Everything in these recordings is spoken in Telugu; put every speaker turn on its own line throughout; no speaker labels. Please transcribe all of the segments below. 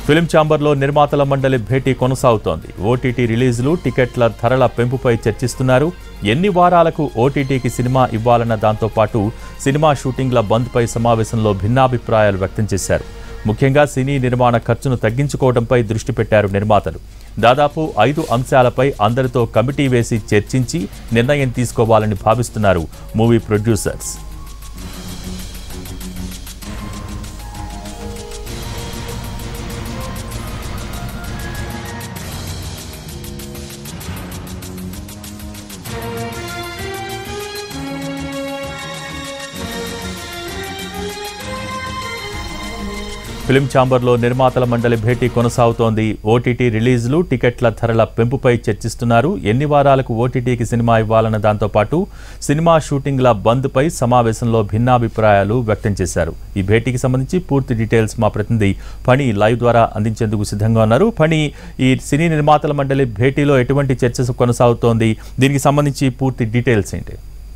ఫిలిం ఛాంబర్లో నిర్మాతల మండలి భేటీ కొనసాగుతోంది ఓటీటీ రిలీజులు టికెట్ల ధరల పెంపుపై చర్చిస్తున్నారు ఎన్ని వారాలకు ఓటీటీకి సినిమా ఇవ్వాలన్న దాంతో పాటు సినిమా షూటింగ్ల బంద్పై సమావేశంలో భిన్నాభిప్రాయాలు వ్యక్తం చేశారు ముఖ్యంగా సినీ నిర్మాణ ఖర్చును తగ్గించుకోవడంపై దృష్టి పెట్టారు నిర్మాతలు దాదాపు ఐదు అంశాలపై అందరితో కమిటీ వేసి చర్చించి నిర్ణయం తీసుకోవాలని భావిస్తున్నారు మూవీ ప్రొడ్యూసర్స్ ఫిలిం ఛాంబర్లో నిర్మాతల మండలి భేటీ కొనసాగుతోంది ఓటీటీ రిలీజులు టికెట్ల ధరల పెంపుపై చర్చిస్తున్నారు ఎన్ని వారాలకు ఓటీటీకి సినిమా ఇవ్వాలన్న దాంతో పాటు సినిమా షూటింగ్ల బంద్పై సమావేశంలో భిన్నాభిప్రాయాలు వ్యక్తం చేశారు ఈ భేటీకి సంబంధించి పూర్తి డీటెయిల్స్ మా ప్రతినిధి ఫణి లైవ్ ద్వారా అందించేందుకు సిద్ధంగా ఉన్నారు ఫణి ఈ సినీ నిర్మాతల మండలి భేటీలో ఎటువంటి చర్చ కొనసాగుతోంది దీనికి సంబంధించి పూర్తి డీటెయిల్స్ ఏంటి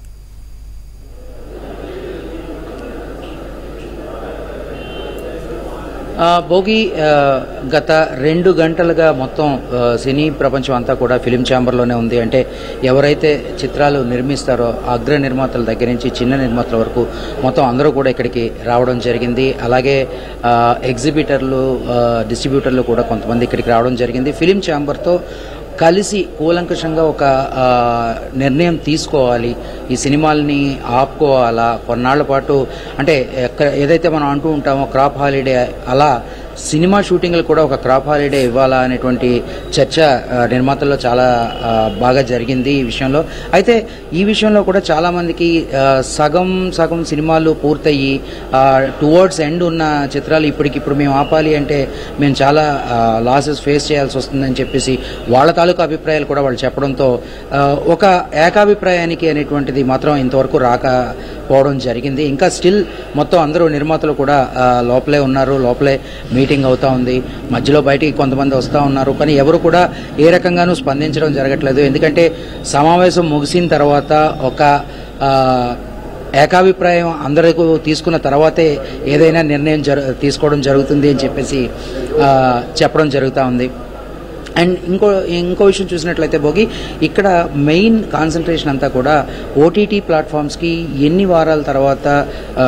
ఆ, భోగి ఆ, గత రెండు గంటలుగా మొత్తం ఆ, సినీ ప్రపంచం అంతా కూడా ఫిలిం ఛాంబర్లోనే ఉంది అంటే ఎవరైతే చిత్రాలు నిర్మిస్తారో అగ్ర నిర్మాతల దగ్గర నుంచి చిన్న నిర్మాతల వరకు మొత్తం అందరూ కూడా ఇక్కడికి రావడం జరిగింది అలాగే ఆ, ఎగ్జిబిటర్లు ఆ, డిస్ట్రిబ్యూటర్లు కూడా కొంతమంది ఇక్కడికి రావడం జరిగింది ఫిలిం ఛాంబర్తో కలిసి కూలంకషంగా ఒక ఆ, నిర్ణయం తీసుకోవాలి ఈ సినిమాల్ని ఆపుకోవాలా కొన్నాళ్ల పాటు అంటే ఎక్క ఏదైతే మనం అంటూ ఉంటామో క్రాప్ హాలిడే అలా సినిమా షూటింగ్లు కూడా ఒక క్రాప్ హాలిడే ఇవ్వాలా అనేటువంటి చర్చ ఆ, నిర్మాతల్లో చాలా ఆ, బాగా జరిగింది ఈ విషయంలో అయితే ఈ విషయంలో కూడా చాలామందికి ఆ, సగం సగం సినిమాలు పూర్తయ్యి టువర్డ్స్ ఎండ్ ఉన్న చిత్రాలు ఇప్పటికిప్పుడు మేము ఆపాలి అంటే మేము చాలా లాసెస్ ఫేస్ చేయాల్సి వస్తుందని చెప్పేసి వాళ్ళ తాలూకు అభిప్రాయాలు కూడా వాళ్ళు చెప్పడంతో ఆ, ఒక ఏకాభిప్రాయానికి అనేటువంటిది మాత్రం ఇంతవరకు రాకపోవడం జరిగింది ఇంకా స్టిల్ మొత్తం అందరూ నిర్మాతలు కూడా ఆ, లోపలే ఉన్నారు లోపలే మీటింగ్ అవుతా ఉంది మధ్యలో బయటికి కొంతమంది వస్తూ ఉన్నారు కానీ ఎవరు కూడా ఏ రకంగానూ స్పందించడం జరగట్లేదు ఎందుకంటే సమావేశం ముగిసిన తర్వాత ఒక ఆ, ఏకాభిప్రాయం అందరికీ తీసుకున్న తర్వాతే ఏదైనా నిర్ణయం జరు తీసుకోవడం జరుగుతుంది అని చెప్పేసి ఆ, చెప్పడం జరుగుతూ ఉంది అండ్ ఇంకో ఇంకో విషయం చూసినట్లయితే భోగి ఇక్కడ మెయిన్ కాన్సన్ట్రేషన్ అంతా కూడా ఓటీటీ ప్లాట్ఫామ్స్కి ఎన్ని వారాల తర్వాత ఆ,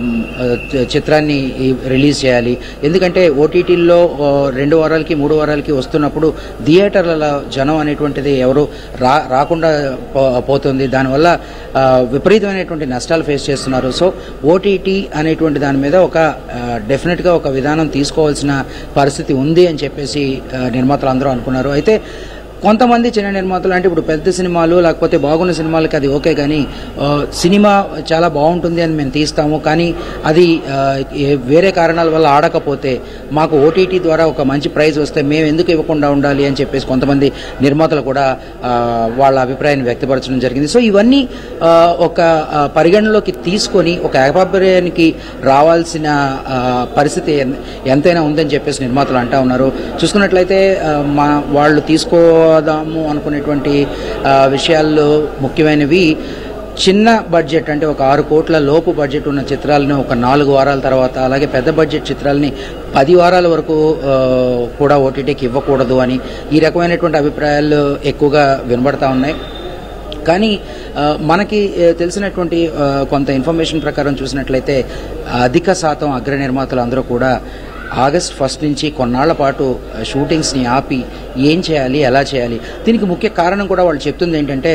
చి- చిత్రాన్ని ఈ- రిలీజ్ చేయాలి ఎందుకంటే ఓటీటీల్లో రెండు వారాలకి మూడు వారాలకి వస్తున్నప్పుడు థియేటర్ల జనం అనేటువంటిది ఎవరు రా రాకుండా పో- పోతుంది దానివల్ల ఆ, విపరీతమైనటువంటి నష్టాలు ఫేస్ చేస్తున్నారు సో ఓటీటీ అనేటువంటి దాని మీద ఒక డెఫినెట్గా ఒక విధానం తీసుకోవాల్సిన పరిస్థితి ఉంది అని చెప్పేసి ఆ, నిర్మాతలు అందరూ అనుకున్నారు అయితే కొంతమంది చిన్న నిర్మాతలు అంటే ఇప్పుడు పెద్ద సినిమాలు లేకపోతే బాగున్న సినిమాలకి అది ఓకే కానీ ఆ, సినిమా చాలా బాగుంటుంది అని మేము తీస్తాము కానీ అది ఆ, ఏ- వేరే కారణాల వల్ల ఆడకపోతే మాకు ఓటీటీ ద్వారా ఒక మంచి ప్రైజ్ వస్తే మేము ఎందుకు ఇవ్వకుండా ఉండాలి అని చెప్పేసి కొంతమంది నిర్మాతలు కూడా ఆ, వాళ్ళ అభిప్రాయాన్ని వ్యక్తపరచడం జరిగింది సో ఇవన్నీ ఆ, ఒక ఆ, పరిగణలోకి తీసుకొని ఒక ఏకాభిప్రాయానికి రావాల్సిన ఆ, పరిస్థితి ఎన్- ఎంతైనా ఉందని చెప్పేసి నిర్మాతలు అంటా ఉన్నారు చూసుకున్నట్లయితే ఆ, మా వాళ్ళు తీసుకోదాము అనుకునేటువంటి ఆ, విషయాల్లో ముఖ్యమైనవి చిన్న బడ్జెట్ అంటే ఒక ఆరు కోట్ల లోపు బడ్జెట్ ఉన్న చిత్రాలను ఒక నాలుగు వారాల తర్వాత అలాగే పెద్ద బడ్జెట్ చిత్రాలని పది వారాల వరకు ఆ, కూడా ఓటీటీకి ఇవ్వకూడదు అని ఈ రకమైనటువంటి అభిప్రాయాలు ఎక్కువగా వినబడతా ఉన్నాయి కానీ ఆ, మనకి ఆ, తెలిసినటువంటి ఆ, కొంత ఇన్ఫర్మేషన్ ప్రకారం చూసినట్లయితే అధిక శాతం అగ్ర నిర్మాతలు అందరూ కూడా ఆగస్ట్ ఫస్ట్ నుంచి కొన్నాళ్ల పాటు ఆ, షూటింగ్స్ని ఆపి ఏం చేయాలి ఎలా చేయాలి దీనికి ముఖ్య కారణం కూడా వాళ్ళు చెప్తుంది ఏంటంటే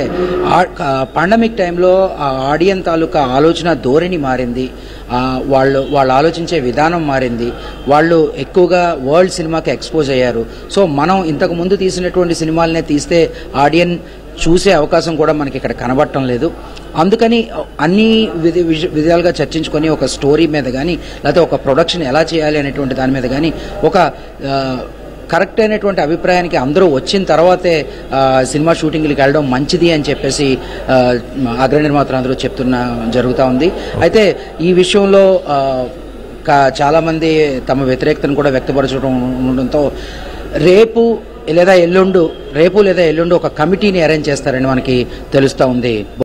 పాండమిక్ టైంలో ఆ ఆడియన్ తాలూకా ఆలోచన ధోరణి మారింది ఆ, వాళ్ళు వాళ్ళు ఆలోచించే విధానం మారింది వాళ్ళు ఎక్కువగా వరల్డ్ సినిమాకి ఎక్స్పోజ్ అయ్యారు సో మనం ఇంతకు ముందు తీసినటువంటి సినిమాలనే తీస్తే ఆడియన్ చూసే అవకాశం కూడా మనకి ఇక్కడ కనబడటం లేదు అందుకని అన్ని విధి విజ- విధాలుగా చర్చించుకొని ఒక స్టోరీ మీద కానీ లేకపోతే ఒక ప్రొడక్షన్ ఎలా చేయాలి అనేటువంటి దాని మీద కానీ ఒక ఆ, కరెక్ట్ అయినటువంటి అభిప్రాయానికి అందరూ వచ్చిన తర్వాతే ఆ, సినిమా షూటింగ్కి వెళ్ళడం మంచిది అని చెప్పేసి ఆ, అగ్ర నిర్మాతలు అందరూ చెప్తున్న జరుగుతూ ఉంది అయితే ఈ విషయంలో ఆ, కా- చాలామంది తమ వ్యతిరేకతను కూడా వ్యక్తపరచడం ఉండడంతో రేపు లేదా ఎల్లుండు రేపు లేదా ఎల్లుండు ఒక కమిటీని అరేంజ్ చేస్తారని మనకి తెలుస్తూ ఉంది